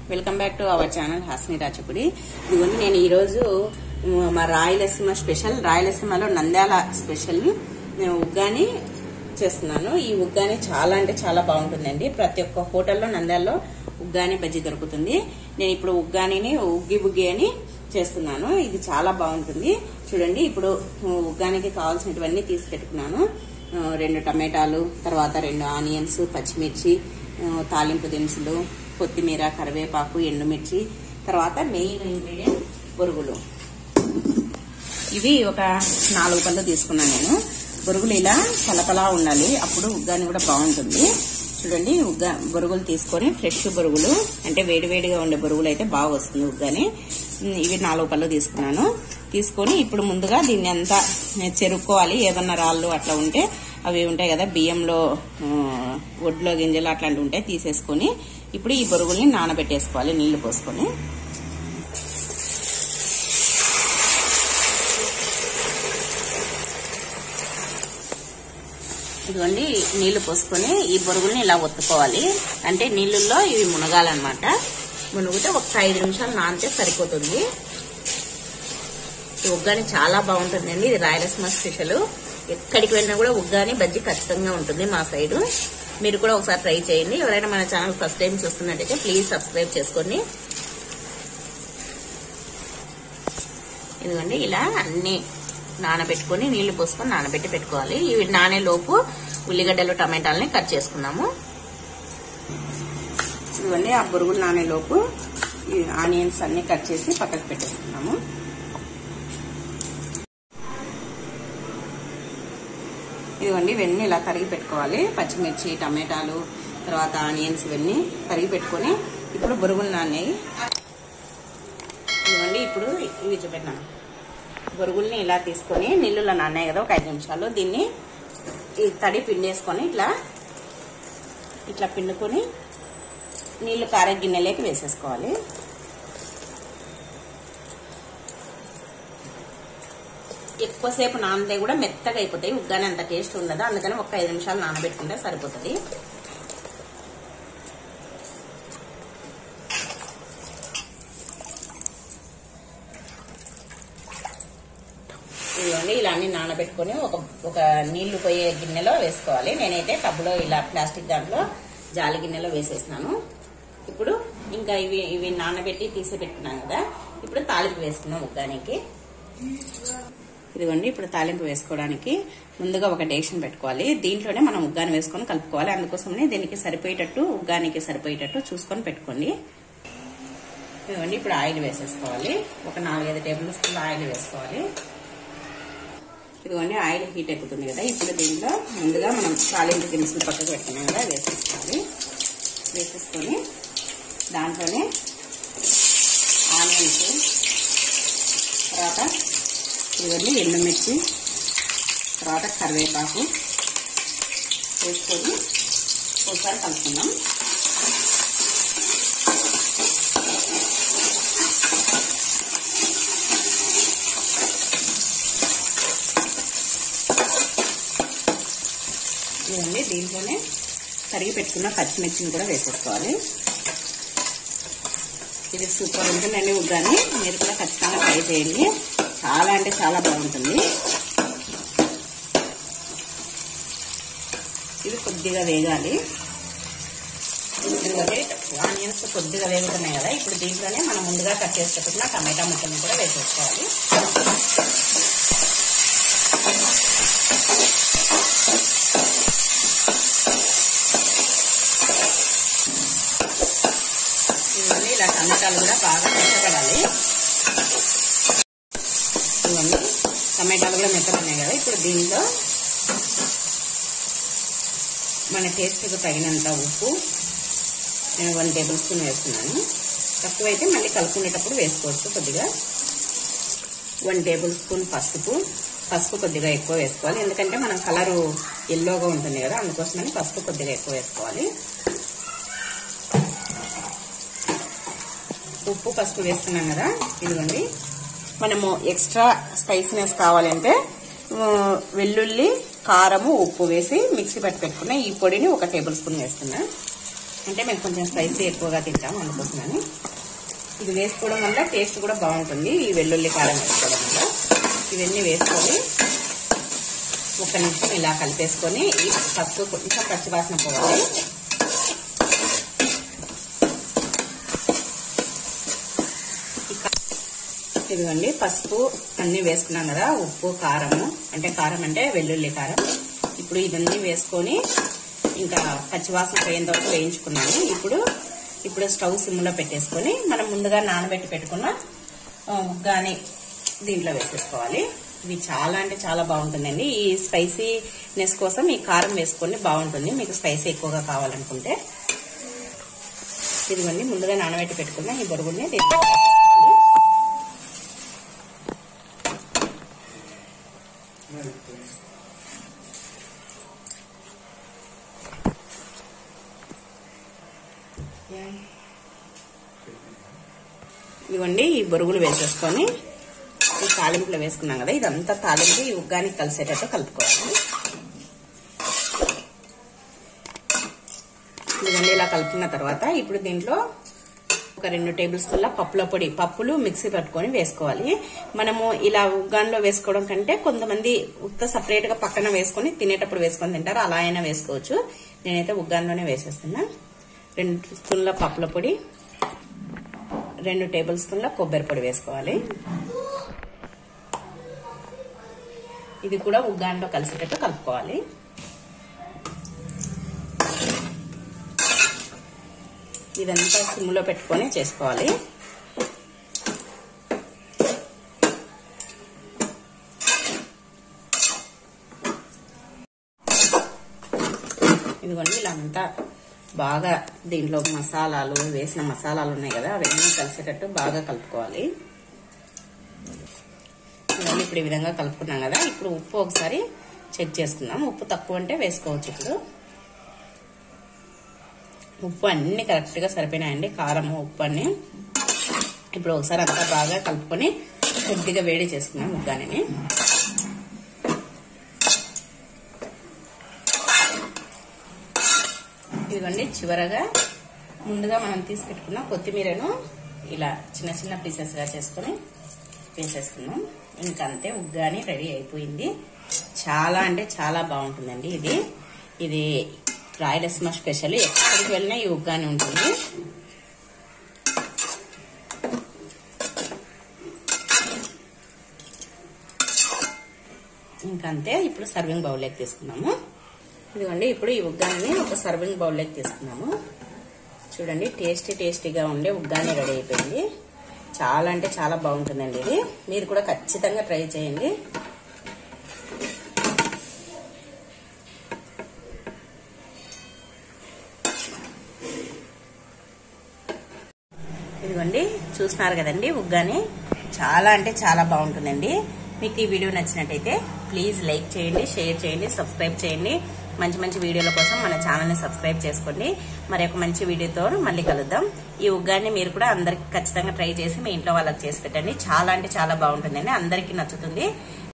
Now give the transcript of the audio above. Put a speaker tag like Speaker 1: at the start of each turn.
Speaker 1: Welcome back to our channel Hasini Rachapudi ఇదిగోండి నేను ఈరోజు మ్, మా రాయలసీమ స్పెషల్ రాయలసీమలో నంద్యాల స్పెషల్ నేను ఉగ్గాని చేస్తున్నాను ఈ ఉగ్గాని చాలా అంటే చాలా బాగుంటుందండి ప్రతి ఒక్క హోటల్లో నంద్యాలలో ఉగ్గాని బజ్జీ దొరుకుతుంది నేను ఇప్పుడు ఉగ్గానిని ఉగ్గి బుగ్గి అని చేస్తున్నాను ఇది చాలా బాగుంటుంది చూడండి ఇప్పుడు ఉగ్గానికి కావాల్సినటువన్నీ తీసి పెట్టుకున్నాను ఆ, రెండు టమాటాలు తర్వాత రెండు ఆనియన్స్ పచ్చిమిర్చి ఆ, తాలింపు దినుసులు కొత్తిమీర కరివేపాకు ఎండుమిర్చి తర్వాత మెయిన్ ఇంగ్రీడియంట్ బొరుగులు ఇవి ఒక నాలుగు పళ్ళు తీసుకున్నాను నేను బొరుగులు ఇలా కలకలా ఉండాలి అప్పుడు ఉగ్గాని కూడా బాగుంటుంది చూడండి ఉగ్గా బొరుగులు తీసుకొని ఫ్రెష్ బొరుగులు అంటే వేడివేడిగా ఉండే బొరుగులు అయితే బాగా వస్తుంది ఉగ్గాని ఉమ్, ఇవి నాలుగు పళ్ళు తీసుకున్నాను తీసుకొని ఇప్పుడు ముందుగా దీన్ని అంతా చెరుక్కోవాలి ఏదన్నా రాళ్ళు అట్లా ఉంటే అవి ఉంటాయి కదా బియ్యంలో ఆ, ఒడ్లో గింజలు అట్లాంటివి ఉంటాయి తీసేసుకొని ఇప్పుడు ఈ బొరుగుల్ని నానబెట్టేసుకోవాలి నీళ్లు పోసుకొని ఇదిగోండి నీళ్లు పోసుకొని ఈ బొరుగుల్ని ఇలా ఒత్తుకోవాలి అంటే నీళ్ళల్లో ఇవి మునగాలన్నమాట మునుగుతే ఒక ఐదు నిమిషాలు నానితే సరిపోతుంది ఈ ఉగ్గాని చాలా బాగుంటుందండి ఇది రాయలసీమ స్పెషల్ ఎక్కడికి వెళ్ళినా కూడా ఉగ్గాని బజ్జి ఖచ్చితంగా ఉంటుంది మా సైడు మీరు కూడా ఒకసారి ట్రై చేయండి ఎవరైనా మన ఛానల్ ఫస్ట్ టైం చూస్తున్నట్టయితే ప్లీజ్ సబ్స్క్రైబ్ చేసుకోండి ఇదిగోండి ఇలా అన్ని నానబెట్టుకొని నీళ్లు పోసుకొని నానబెట్టి పెట్టుకోవాలి ఇవి నానేలోపు ఉల్లిగడ్డలు టమాటాలని కట్ చేసుకున్నాము ఇదిగోండి ఆ బురుగులు నానేలోపు ఈ ఆనియన్స్ అన్ని కట్ చేసి పక్కకు పెట్టేసుకున్నాము ఇదిగోండి ఇవన్నీ ఇలా తరిగి పెట్టుకోవాలి పచ్చిమిర్చి టమాటాలు తర్వాత ఆనియన్స్ ఇవన్నీ తరిగి పెట్టుకొని ఇప్పుడు బురుగులు నానేయి ఇదిగోండి ఇప్పుడు ఇవి చూపెట్టినాను బొరుగుల్ని ఇలా తీసుకొని నీళ్ళలో నానాయి కదా ఒక ఐదు నిమిషాలు దీన్ని ఈ తడి పిండేసుకొని ఇట్లా ఇట్లా పిండుకొని నీళ్లు కారే గిన్నెలోకి వేసేసుకోవాలి ఎక్కువసేపు నానితే కూడా మెత్తగా అయిపోతాయి ఉగ్గానే అంత టేస్ట్ ఉండదు అందుకని ఒక ఐదు నిమిషాలు నానబెట్టుకుంటే సరిపోతుంది ఇదిగోండి ఇలా అన్ని నానబెట్టుకొని ఒక ఒక నీళ్లు పోయే గిన్నెలో వేసుకోవాలి నేనైతే టబ్లో ఇలా ప్లాస్టిక్ దాంట్లో జాలి గిన్నెలో వేసేసినాను ఇప్పుడు ఇంకా ఇవి ఇవి నానబెట్టి తీసి పెట్టుకున్నాం కదా ఇప్పుడు తాలింపు వేసుకున్నాం ఉగ్గానికి ఇదిగోండి ఇప్పుడు తాలింపు వేసుకోవడానికి ముందుగా ఒక డేషన్ పెట్టుకోవాలి దీంట్లోనే మనం ఉగ్గాని వేసుకొని కలుపుకోవాలి అందుకోసమనే దీనికి సరిపోయేటట్టు ఉగ్గానికి సరిపోయేటట్టు చూసుకొని పెట్టుకోండి ఇదిగోండి ఇప్పుడు ఆయిల్ వేసేసుకోవాలి ఒక నాలుగైదు టేబుల్ స్పూన్ల ఆయిల్ వేసుకోవాలి ఇదిగోండి ఆయిల్ హీట్ ఎక్కుతుంది కదా ఇప్పుడు దీంట్లో ముందుగా మనం తాలింపు దినుసులు పక్కకు పెట్టుకున్నాం కదా వేసేసుకోవాలి వేసేసుకొని దాంట్లోనే ఆనియన్స్ తర్వాత ఇవన్నీ ఎండుమిర్చి తర్వాత కరివేపాకు వేసుకొని ఒకసారి కలుపుకుందాం ఇవన్నీ దీంట్లోనే కరిగి పెట్టుకున్న పచ్చిమిర్చిని కూడా వేసేసుకోవాలి ఇది సూపర్ ఉంటుందండి ఉగ్గాని మీరు కూడా ఖచ్చితంగా ట్రై చేయండి చాలా అంటే చాలా బాగుంటుంది ఇవి కొద్దిగా వేగాలి ఇదిగోండి ఆనియన్స్ కొద్దిగా వేగుతున్నాయి కదా ఇప్పుడు దీంట్లోనే మనం ముందుగా కట్ చేసి పెట్టుకున్న టమాటా ముక్కల్ని కూడా వేసేసుకోవాలి ఇవన్నీ ఇలా టమాటాలు కూడా బాగా మెత్తపడాలి ఇవన్నీ టమాటాలు కూడా మెత్తపడినాయి కదా ఇప్పుడు దీంట్లో మన టేస్ట్కి తగినంత ఉప్పు నేను వన్ టేబుల్ స్పూన్ వేస్తున్నాను తక్కువైతే మళ్ళీ కలుపుకునేటప్పుడు వేసుకోవచ్చు కొద్దిగా వన్ టేబుల్ స్పూన్ పసుపు పసుపు కొద్దిగా ఎక్కువ వేసుకోవాలి ఎందుకంటే మనం కలరు ఎల్లోగా ఉంటుంది కదా అందుకోసమని పసుపు కొద్దిగా ఎక్కువ వేసుకోవాలి ఉప్పు పసుపు వేసుకున్నాం కదా ఇదిగోండి మనము ఎక్స్ట్రా స్పైసీనెస్ కావాలంటే ఆ, వెల్లుల్లి కారము ఉప్పు వేసి మిక్సీ పట్టి పెట్టుకున్న ఈ పొడిని ఒక టేబుల్ స్పూన్ వేస్తున్నా అంటే మేము కొంచెం స్పైసీ ఎక్కువగా తింటాం అందుకోసమని ఇది వేసుకోవడం వల్ల టేస్ట్ కూడా బాగుంటుంది ఈ వెల్లుల్లి కారం వేసుకోవడం వల్ల ఇవన్నీ వేసుకొని ఒక నిమిషం ఇలా కలిపేసుకొని ఈ పసుపు కొంచెం పచ్చివాసన పోవాలి ఇదిగోండి పసుపు అన్ని వేసుకున్నాం కదా ఉప్పు కారము అంటే కారం అంటే వెల్లుల్లి కారం ఇప్పుడు ఇవన్నీ వేసుకొని ఇంకా పచ్చివాసన పోయేంత వరకు వేయించుకున్నాను ఇప్పుడు ఇప్పుడు స్టవ్ సిమ్లో పెట్టేసుకొని మనం ముందుగా నానబెట్టి పెట్టుకున్న ఉగ్గాని దీంట్లో వేసేసుకోవాలి ఇవి చాలా అంటే చాలా బాగుంటుందండి ఈ స్పైసీనెస్ కోసం ఈ కారం వేసుకొని బాగుంటుంది మీకు స్పైసీ ఎక్కువగా కావాలనుకుంటే ఇదిగోండి ముందుగా నానబెట్టి పెట్టుకున్న ఈ బొరుగుని దీంట్లో వేసేసుకోవాలి. ఇదిగోండి ఈ బొరుగులు వేసేసుకొని ఈ తాలింపులో వేసుకున్నాం కదా ఇదంతా తాలింపు ఈ ఉగ్గానికి కలిసేటట్టు కలుపుకోవాలి ఇదిగోండి ఇలా కలుపుకున్న తర్వాత ఇప్పుడు దీంట్లో ఒక రెండు టేబుల్ స్పూన్ల పప్పుల పొడి పప్పులు మిక్సీ పట్టుకొని వేసుకోవాలి మనము ఇలా ఉగ్గాన్లో వేసుకోవడం కంటే కొంతమంది ఉత్త సపరేట్ గా పక్కన వేసుకొని తినేటప్పుడు వేసుకొని తింటారు అలా అయినా వేసుకోవచ్చు నేనైతే ఉగ్గాన్లోనే వేసేస్తున్నా రెండు స్పూన్ల పప్పుల పొడి రెండు టేబుల్ స్పూన్ల కొబ్బరి పొడి వేసుకోవాలి ఇది కూడా ఉగ్గాన్లో కలిసేటట్టు కలుపుకోవాలి ఇదంతా సిమ్లో పెట్టుకొని చేసుకోవాలి ఇదిగోండి ఇలా అంతా బాగా దీంట్లో మసాలాలు వేసిన మసాలాలు ఉన్నాయి కదా అవన్నీ కలిసేటట్టు బాగా కలుపుకోవాలి ఇవన్నీ ఇప్పుడు ఈ విధంగా కలుపుకున్నాం కదా ఇప్పుడు ఉప్పు ఒకసారి చెక్ చేసుకుందాం ఉప్పు తక్కువ అంటే వేసుకోవచ్చు ఇప్పుడు ఉప్పు అన్ని కరెక్ట్ గా సరిపోయినాయండి కారం ఉప్పు అన్ని ఇప్పుడు ఒకసారి అంతా బాగా కలుపుకొని కొద్దిగా వేడి చేసుకున్నాం ఉగ్గాని ఇదిగోండి చివరగా ముందుగా మనం తీసి పెట్టుకున్న కొత్తిమీరను ఇలా చిన్న చిన్న పీసెస్ గా చేసుకొని వేసేసుకున్నాం ఇంకంతే ఉగ్గాని రెడీ అయిపోయింది చాలా అంటే చాలా బాగుంటుందండి ఇది ఇది రాయలసీమ స్పెషల్ ఎక్కడికి వెళ్ళినా ఈ ఉగ్గాని ఉంటుంది ఇంకంతే ఇప్పుడు సర్వింగ్ బౌల్లోకి తీసుకున్నాము ఇదిగోండి ఇప్పుడు ఈ ఉగ్గాని ఒక సర్వింగ్ బౌల్లోకి తీసుకున్నాము చూడండి టేస్టీ టేస్టీగా ఉండే ఉగ్గాని రెడీ అయిపోయింది చాలా అంటే చాలా బాగుంటుందండి ఇది మీరు కూడా ఖచ్చితంగా ట్రై చేయండి ఇదిగోండి చూస్తున్నారు కదండి ఉగ్గాని చాలా అంటే చాలా బాగుంటుందండి మీకు ఈ వీడియో నచ్చినట్టయితే ప్లీజ్ లైక్ చేయండి షేర్ చేయండి సబ్స్క్రైబ్ చేయండి మంచి మంచి వీడియోల కోసం మన ఛానల్ని సబ్స్క్రైబ్ చేసుకోండి మరి ఒక మంచి వీడియోతో మళ్ళీ కలుద్దాం ఈ ఉగ్గాన్ని మీరు కూడా అందరికి ఖచ్చితంగా ట్రై చేసి మీ ఇంట్లో వాళ్ళకి చేసి పెట్టండి చాలా అంటే చాలా బాగుంటుందండి అందరికీ నచ్చుతుంది